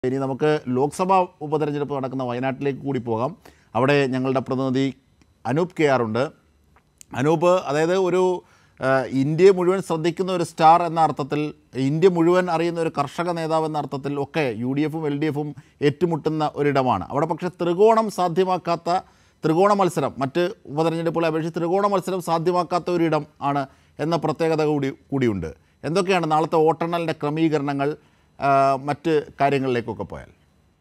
ഇനി നമുക്ക് ലോക്സഭാ ഉപതെരഞ്ഞെടുപ്പ് നടക്കുന്ന വയനാട്ടിലേക്ക് കൂടി പോകാം അവിടെ ഞങ്ങളുടെ പ്രതിനിധി അനൂപ് കെ ആർ ഉണ്ട് അനൂപ് അതായത് ഒരു ആ, ഇന്ത്യയെ മുഴുവൻ ശ്രദ്ധിക്കുന്ന ഒരു സ്റ്റാർ എന്ന അർത്ഥത്തിൽ ഇന്ത്യ മുഴുവൻ അറിയുന്ന ഒരു കർഷക നേതാവ് എന്ന അർത്ഥത്തിൽ ഒക്കെ യു ഡി എഫും എൽ ഡി എഫും ഏറ്റുമുട്ടുന്ന ഒരിടമാണ് അവിടെ പക്ഷേ ത്രികോണം സാധ്യമാക്കാത്ത ത്രികോണ മത്സരം മറ്റ് ഉപതെരഞ്ഞെടുപ്പുകളെ അപേക്ഷിച്ച് ത്രികോണ മത്സരം സാധ്യമാക്കാത്ത ഒരിടം ആണ് എന്ന പ്രത്യേകത കൂടി കൂടിയുണ്ട് എന്തൊക്കെയാണ് നാളത്തെ വോട്ടെണ്ണലിൻ്റെ ക്രമീകരണങ്ങൾ ആ, മറ്റ് കാര്യങ്ങളിലേക്കൊക്കെ പോയാൽ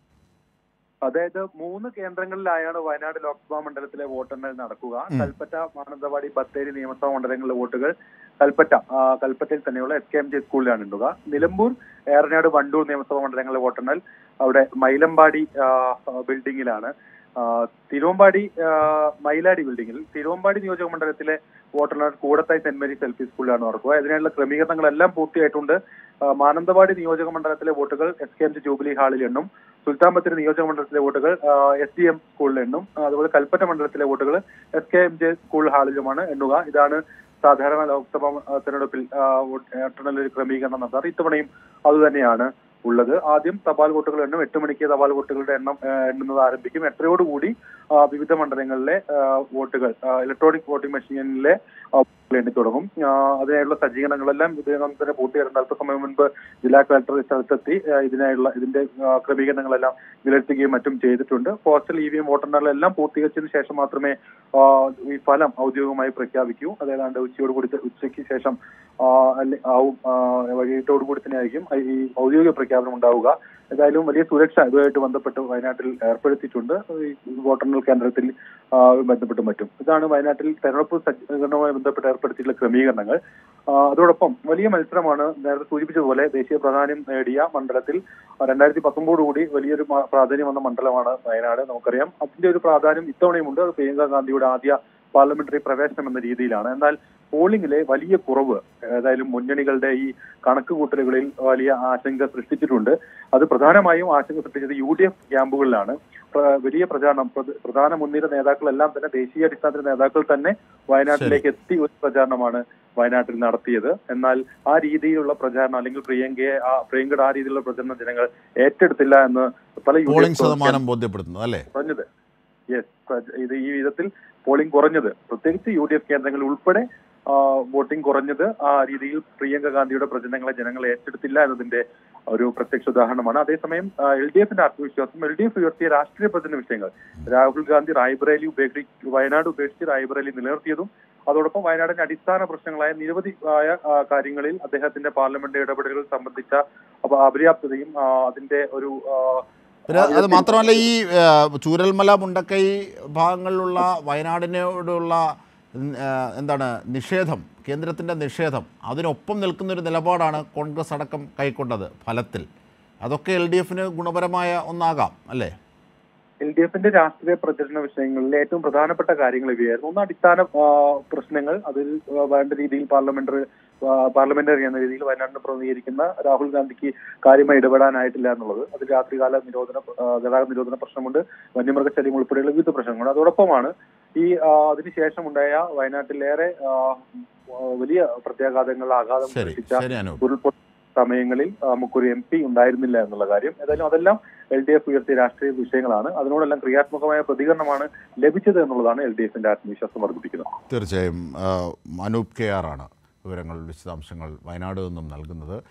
അതായത് മൂന്ന് കേന്ദ്രങ്ങളിലായാണ് വയനാട് ലോക്സഭാ മണ്ഡലത്തിലെ വോട്ടെണ്ണൽ നടക്കുക കൽപ്പറ്റ മാനന്തവാടി ബത്തേരി നിയമസഭാ മണ്ഡലങ്ങളിലെ വോട്ടുകൾ കൽപ്പറ്റ ആ, കൽപ്പറ്റയിൽ തന്നെയുള്ള എസ് കെ എം ജെ സ്കൂളിലാണ് ഉണ്ടാവുക നിലമ്പൂർ ഏറനാട് വണ്ടൂർ നിയമസഭാ മണ്ഡലങ്ങളിലെ വോട്ടെണ്ണൽ അവിടെ മൈലമ്പാടി ആ, ബിൽഡിങ്ങിലാണ് ആ, തിരുവമ്പാടി ആ, മൈലാടി ബിൽഡിങ്ങിൽ തിരുവമ്പാടി നിയോജക മണ്ഡലത്തിലെ വോട്ടെണ്ണൽ Koodathai Saint Mary's L P സ്കൂളിലാണ് നടക്കുക ഇതിനുള്ള ക്രമീകരണങ്ങളെല്ലാം പൂർത്തിയായിട്ടുണ്ട് ആ, മാനന്തവാടി നിയോജക മണ്ഡലത്തിലെ വോട്ടുകൾ S K M G jubilee ഹാളിൽ എണ്ണും സുൽത്താൻ ബത്തേരി നിയോജക മണ്ഡലത്തിലെ വോട്ടുകൾ എസ് ഡി എം സ്കൂളിൽ എണ്ണും ആ, അതുപോലെ കൽപ്പറ്റ മണ്ഡലത്തിലെ വോട്ടുകൾ S K M J school ഹാളിലുമാണ് എണ്ണുക ഇതാണ് സാധാരണ ലോക്സഭാ ആ, തെരഞ്ഞെടുപ്പിൽ ആ, വോട്ട് എണ്ണൽ ഒരു ക്രമീകരണം നടത്താറ് ഇത്തവണയും അതുതന്നെയാണ് ഉള്ളത് ആദ്യം തപാൽ വോട്ടുകൾ എണ്ണും എട്ട് മണിക്ക് തപാൽ വോട്ടുകളുടെ എണ്ണം ആ, എണ്ണുന്നത് ആരംഭിക്കും എട്ടരയോടുകൂടി ആ, വിവിധ മണ്ഡലങ്ങളിലെ ആ, വോട്ടുകൾ ഇലക്ട്രോണിക് വോട്ടിംഗ് മെഷീനിലെ ആ, വോട്ടുകൾ എണ്ണി തുടങ്ങും ആ, അതിനായുള്ള സജ്ജീകരണങ്ങളെല്ലാം ഇതിനകം തന്നെ പൂർത്തിയായിട്ടുണ്ട് അല്പസമയം മുൻപ് ജില്ലാ കളക്ടർ സ്ഥലത്തെത്തി ആ, ഇതിനായുള്ള ഇതിന്റെ ആ, ക്രമീകരണങ്ങളെല്ലാം വിലയിരുത്തുകയും മറ്റും ചെയ്തിട്ടുണ്ട് പോസ്റ്റൽ ഇ വി എം വോട്ടെണ്ണലെല്ലാം പൂർത്തീകരിച്ചതിന് ശേഷം മാത്രമേ ആ, ഈ ഫലം ഔദ്യോഗികമായി പ്രഖ്യാപിക്കൂ അതേതാണ്ട് ഉച്ചയോട് കൂടി ഉച്ചയ്ക്ക് ശേഷം ആ, അല്ലെ- ആവും ആ, വൈകിട്ടോട് കൂടി തന്നെ ആയിരിക്കും ഈ ഔദ്യോഗിക പ്രഖ്യാപനം ഉണ്ടാവുക ഏതായാലും വലിയ സുരക്ഷ ഇതുമായിട്ട് ബന്ധപ്പെട്ട് വയനാട്ടിൽ ഏർപ്പെടുത്തിയിട്ടുണ്ട് ഈ വോട്ടെണ്ണൽ കേന്ദ്രത്തിൽ ആ, ബന്ധപ്പെട്ടും മറ്റും ഇതാണ് വയനാട്ടിൽ തെരഞ്ഞെടുപ്പ് സജ്ജീകരണവുമായി ബന്ധപ്പെട്ട് ഏർപ്പെടുത്തിയിട്ടുള്ള ക്രമീകരണങ്ങൾ ആ, അതോടൊപ്പം വലിയ മത്സരമാണ് നേരത്തെ സൂചിപ്പിച്ചതുപോലെ ദേശീയ പ്രാധാന്യം നേടിയ മണ്ഡലത്തിൽ രണ്ടായിരത്തി പത്തൊമ്പതോട് കൂടി വലിയൊരു മ- പ്രാധാന്യം വന്ന മണ്ഡലമാണ് വയനാട് നമുക്കറിയാം അതിന്റെ ഒരു പ്രാധാന്യം ഇത്തവണയുമുണ്ട് അത് പ്രിയങ്ക ഗാന്ധിയുടെ ആദ്യ പാർലമെന്ററി പ്രവേശനം എന്ന രീതിയിലാണ് എന്നാൽ പോളിംഗിലെ വലിയ കുറവ് ഏതായാലും മുന്നണികളുടെ ഈ കണക്ക് കൂട്ടലുകളിൽ വലിയ ആശങ്ക സൃഷ്ടിച്ചിട്ടുണ്ട് അത് പ്രധാനമായും ആശങ്ക സൃഷ്ടിച്ചത് യു ഡി എഫ് ക്യാമ്പുകളിലാണ് പ്ര- വലിയ പ്രചാരണം പ്രധ- പ്രധാന മുൻനിര നേതാക്കളെല്ലാം തന്നെ ദേശീയ അടിസ്ഥാനത്തിൽ നേതാക്കൾ തന്നെ വയനാട്ടിലേക്ക് എത്തി ഒരു പ്രചാരണമാണ് വയനാട്ടിൽ നടത്തിയത് എന്നാൽ ആ രീതിയിലുള്ള പ്രചാരണം അല്ലെങ്കിൽ പ്രിയങ്കയെ ആ പ്രിയങ്കയുടെ ആ രീതിയിലുള്ള പ്രചരണം ജനങ്ങൾ ഏറ്റെടുത്തില്ല എന്ന് പല യു ഡി പോളിംഗ് എഫ് ശതമാനം ബോധ്യപ്പെടുത്തുന്നത് അല്ലേ കുറഞ്ഞത് യെസ് ഇത് ഈ വിധത്തിൽ പോളിംഗ് കുറഞ്ഞത് പ്രത്യേകിച്ച് യു ഡി എഫ് കേന്ദ്രങ്ങളിൽ ഉൾപ്പെടെ ആ, വോട്ടിംഗ് കുറഞ്ഞത് ആ രീതിയിൽ പ്രിയങ്ക ഗാന്ധിയുടെ പ്രചരണങ്ങളെ ജനങ്ങൾ ഏറ്റെടുത്തില്ല എന്നതിന്റെ ഒരു പ്രത്യക്ഷ ഉദാഹരണമാണ് അതേസമയം എൽ ഡി എഫിന്റെ ആത്മവിശ്വാസം എൽ ഡി എഫ് ഉയർത്തിയ രാഷ്ട്രീയ പ്രചരണ വിഷയങ്ങൾ രാഹുൽ ഗാന്ധി റായ്ബറേലി ഉപേക്ഷി വയനാട് ഉപേക്ഷിച്ച് റായ്ബറേലി നിലനിർത്തിയതും അതോടൊപ്പം വയനാടിന്റെ അടിസ്ഥാന പ്രശ്നങ്ങളായ നിരവധി ആയ ആ, കാര്യങ്ങളിൽ അദ്ദേഹത്തിന്റെ പാർലമെന്റ് ഇടപെടലുകൾ സംബന്ധിച്ച അപ- അപര്യാപ്തതയും ആ, അതിന്റെ ഒരു ആ, പിന്നെ അത് മാത്രമല്ല ഈ ആ, ചൂരൽമല മുണ്ടക്കൈ ഭാഗങ്ങളിലുള്ള വയനാടിനോടുള്ള ഉം, ആ, എന്താണ് നിഷേധം കേന്ദ്രത്തിൻ്റെ നിഷേധം അതിനൊപ്പം നിൽക്കുന്നൊരു നിലപാടാണ് കോൺഗ്രസ് അടക്കം കൈക്കൊണ്ടത് ഫലത്തിൽ അതൊക്കെ എൽ ഡി എഫിന് ഗുണപരമായ ഒന്നാകാം അല്ലേ എൽ ഡി എഫിന്റെ രാഷ്ട്രീയ പ്രചരണ വിഷയങ്ങളിൽ ഏറ്റവും പ്രധാനപ്പെട്ട കാര്യങ്ങൾ ഇവയായിരുന്നു ഒന്ന് അടിസ്ഥാന ആ, പ്രശ്നങ്ങൾ അതിൽ ആ, വേണ്ട രീതിയിൽ പാർലമെന്ററി പാർലമെന്ററി എന്ന രീതിയിൽ വയനാടിനെ പ്രതിനിധീകരിക്കുന്ന രാഹുൽ ഗാന്ധിക്ക് കാര്യമായി ഇടപെടാനായിട്ടില്ല എന്നുള്ളത് അതിൽ രാത്രികാല നിരോധന ആ, ഗതാഗത നിരോധന പ്രശ്നമുണ്ട് വന്യമൃഗശല്യം ഉൾപ്പെടെയുള്ള വിവിധ പ്രശ്നങ്ങളുണ്ട് അതോടൊപ്പമാണ് ഈ ആ, അതിനുശേഷം ഉണ്ടായ വയനാട്ടിലേറെ ആ, വലിയ പ്രത്യാഘാതങ്ങൾ ആഘാതം ശരി സൃഷ്ടിച്ച ശരി അനൂപ് ഉരുൾപൊട്ടൽ സമയങ്ങളിൽ ആ, നമുക്കൊരു എം പി ഉണ്ടായിരുന്നില്ല എന്നുള്ള കാര്യം ഏതായാലും അതെല്ലാം എൽ ഡി എഫ് ഉയർത്തിയ രാഷ്ട്രീയ വിഷയങ്ങളാണ് അതിനോടെല്ലാം ക്രിയാത്മകമായ പ്രതികരണമാണ് ലഭിച്ചത് എന്നുള്ളതാണ് എൽ ഡി എഫിന്റെ ആത്മവിശ്വാസം വർദ്ധിപ്പിക്കുന്നത് തീർച്ചയായും ആ, അനൂപ് കെ ആർ ആണ് വിവരങ്ങൾ വിശദാംശങ്ങൾ വയനാട് നിന്നും നൽകുന്നത്